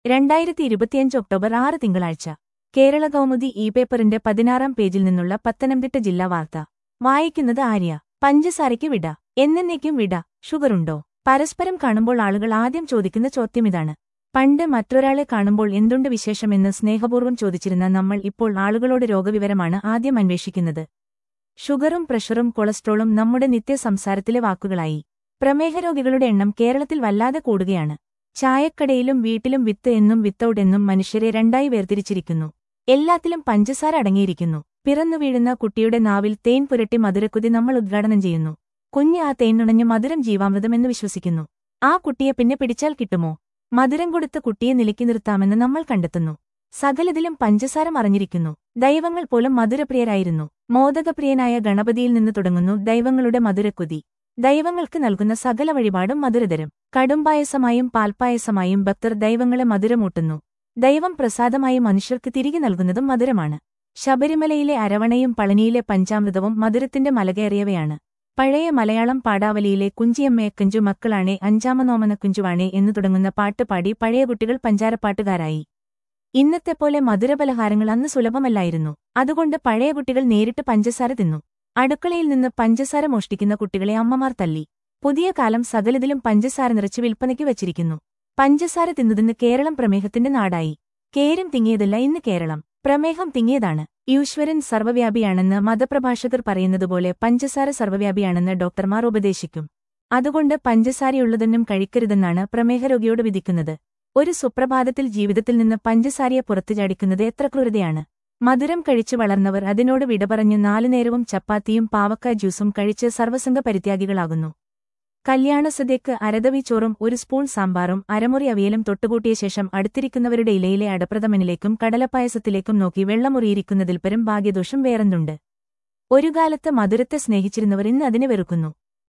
രണ്ടായിരത്തി ഇരുപത്തിയഞ്ച് ഒക്ടോബർ ആറ് തിങ്കളാഴ്ച കേരള കൗമുദി ഇ പേപ്പറിന്റെ പതിനാറാം പേജിൽ നിന്നുള്ള പത്തനംതിട്ട ജില്ലാ വാർത്ത വായിക്കുന്നത് ആര്യ പഞ്ചസാരയ്ക്ക് വിട എന്നേക്കും വിട ഷുഗറുണ്ടോ പരസ്പരം കാണുമ്പോൾ ആളുകൾ ആദ്യം ചോദിക്കുന്ന ചോദ്യമിതാണ് പണ്ട് മറ്റൊരാളെ കാണുമ്പോൾ എന്തുണ്ട് വിശേഷമെന്ന് സ്നേഹപൂർവ്വം ചോദിച്ചിരുന്ന നമ്മൾ ഇപ്പോൾ ആളുകളോട് രോഗവിവരമാണ് ആദ്യം അന്വേഷിക്കുന്നത് ഷുഗറും പ്രഷറും കൊളസ്ട്രോളും നമ്മുടെ നിത്യ സംസാരത്തിലെ വാക്കുകളായി പ്രമേഹരോഗികളുടെ എണ്ണം കേരളത്തിൽ വല്ലാതെ കൂടുകയാണ് ചായക്കടയിലും വീട്ടിലും വിത്ത് എന്നും വിത്തൌട്ട് എന്നും മനുഷ്യരെ രണ്ടായി വേർതിരിച്ചിരിക്കുന്നു എല്ലാത്തിലും പഞ്ചസാര അടങ്ങിയിരിക്കുന്നു പിറന്നു വീഴുന്ന കുട്ടിയുടെ നാവിൽ തേൻ പുരട്ടി മധുരക്കുതി നമ്മൾ ഉദ്ഘാടനം ചെയ്യുന്നു കുഞ്ഞ് ആ തേൻ നുണഞ്ഞ് മധുരം ജീവാമൃതമെന്ന് വിശ്വസിക്കുന്നു ആ കുട്ടിയെ പിന്നെ പിടിച്ചാൽ കിട്ടുമോ മധുരം കൊടുത്ത് കുട്ടിയെ നിലക്കി നിർത്താമെന്ന് നമ്മൾ കണ്ടെത്തുന്നു സകലതിലും പഞ്ചസാര മറിഞ്ഞിരിക്കുന്നു ദൈവങ്ങൾ പോലും മധുരപ്രിയരായിരുന്നു മോദകപ്രിയനായ ഗണപതിയിൽ നിന്ന് തുടങ്ങുന്നു ദൈവങ്ങളുടെ മധുരക്കുതി ദൈവങ്ങൾക്ക് നൽകുന്ന സകല വഴിപാടും മധുരതരം കടുംപായസമായും പാൽപ്പായസമായും ഭക്തർ ദൈവങ്ങളെ മധുരമൂട്ടുന്നു ദൈവം പ്രസാദമായി മനുഷ്യർക്ക് തിരികെ നൽകുന്നതും മധുരമാണ് ശബരിമലയിലെ അരവണയും പളനിയിലെ പഞ്ചാമൃതവും മധുരത്തിന്റെ മലകേറിയവയാണ് പഴയ മലയാളം പാടാവലിയിലെ കുഞ്ചിയമ്മയക്കഞ്ചു മക്കളാണേ അഞ്ചാമനോമന കുഞ്ചുവാണേ എന്നു തുടങ്ങുന്ന പാട്ട് പാടി പഴയ കുട്ടികൾ പഞ്ചാരപ്പാട്ടുകാരായി ഇന്നത്തെ പോലെ മധുരപലഹാരങ്ങൾ അന്ന് സുലഭമല്ലായിരുന്നു അതുകൊണ്ട് പഴയ കുട്ടികൾ നേരിട്ട് പഞ്ചസാര തിന്നു അടുക്കളയിൽ നിന്ന് പഞ്ചസാര മോഷ്ടിക്കുന്ന കുട്ടികളെ അമ്മമാർ തല്ലി പുതിയ കാലം സകലതിലും പഞ്ചസാര നിറച്ച് വിൽപ്പനയ്ക്ക് വച്ചിരിക്കുന്നു പഞ്ചസാര തിന്നതിന്ന് കേരളം പ്രമേഹത്തിന്റെ നാടായി കേരും തിങ്ങിയതല്ല ഇന്ന് കേരളം പ്രമേഹം തിങ്ങിയതാണ് ഈശ്വരൻ സർവ്വവ്യാപിയാണെന്ന് മതപ്രഭാഷകർ പറയുന്നതുപോലെ പഞ്ചസാര സർവ്വവ്യാപിയാണെന്ന് ഡോക്ടർമാർ ഉപദേശിക്കും അതുകൊണ്ട് പഞ്ചസാരയുള്ളതൊന്നും കഴിക്കരുതെന്നാണ് പ്രമേഹരോഗിയോട് വിധിക്കുന്നത് ഒരു സുപ്രഭാതത്തിൽ ജീവിതത്തിൽ നിന്ന് പഞ്ചസാരയെ പുറത്തു ചാടിക്കുന്നത് എത്ര ക്രൂരതയാണ് മധുരം കഴിച്ചു വളർന്നവർ അതിനോട് വിട പറഞ്ഞ് നാലുനേരവും ചപ്പാത്തിയും പാവക്ക ജ്യൂസും കഴിച്ച് സർവ്വസംഘ പരിത്യാഗികളാകുന്നു കല്യാണസദ്യക്ക് അരതവി ചോറും ഒരു സ്പൂൺ സാമ്പാറും അരമുറി അവിയലും തൊട്ടുകൂട്ടിയ ശേഷം അടുത്തിരിക്കുന്നവരുടെ ഇലയിലെ അടപ്രഥമനിലേക്കും കടലപ്പായസത്തിലേക്കും നോക്കി വെള്ളമുറിയിരിക്കുന്നതിൽപ്പരം ഭാഗ്യദോഷം വേറെന്തുണ്ട് ഒരു കാലത്ത് മധുരത്തെ സ്നേഹിച്ചിരുന്നവർ ഇന്ന് അതിനെ വെറുക്കുന്നു